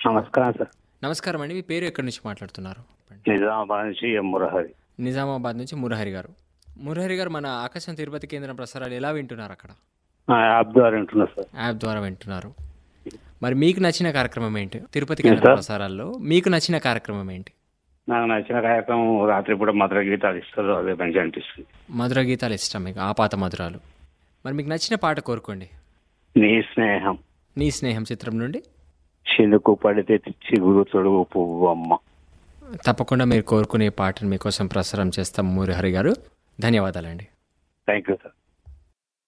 నమస్కారం సార్ నమస్కారం అండి మీ పేరు ఎక్కడి నుంచి మాట్లాడుతున్నారు నిజామాబాద్ నుంచి ఎం మురహరి నిజామాబాద్ నుంచి మురహరి గారు మురహరి గారు మన ఆకాశం తిరుపతి కేంద్రం ప్రసారాలు ఎలా వింటున్నారు అక్కడ ఆ యాప్ ద్వారా వింటున్నా సార్ యాప్ ద్వారా వింటున్నారు మరి మీకు నచ్చిన కార్యక్రమం ఏంటి తిరుపతి కేంద్ర సార్? ప్రసారాల్లో మీకు నచ్చిన కార్యక్రమం ఏంటి నాకు నచ్చిన కార్యక్రమం రాత్రి పూట మధుర గీతాలు ఇస్తారు అదే మంచిగా అనిపిస్తుంది మధుర గీతాలు ఇష్టం మీకు ఆపాత మధురాలు మరి మీకు నచ్చిన పాట కోరుకోండి నీ స్నేహం నీ స్నేహం చిత్రం నుండి చినుకు పడితే చిగురు తొడుగు పువ్వు అమ్మ తప్పకుండా మీరు కోరుకునే పాటను మీకోసం ప్రసారం చేస్తాం మురహరి గారు ధన్యవాదాలండి థ్యాంక్ యూ సార్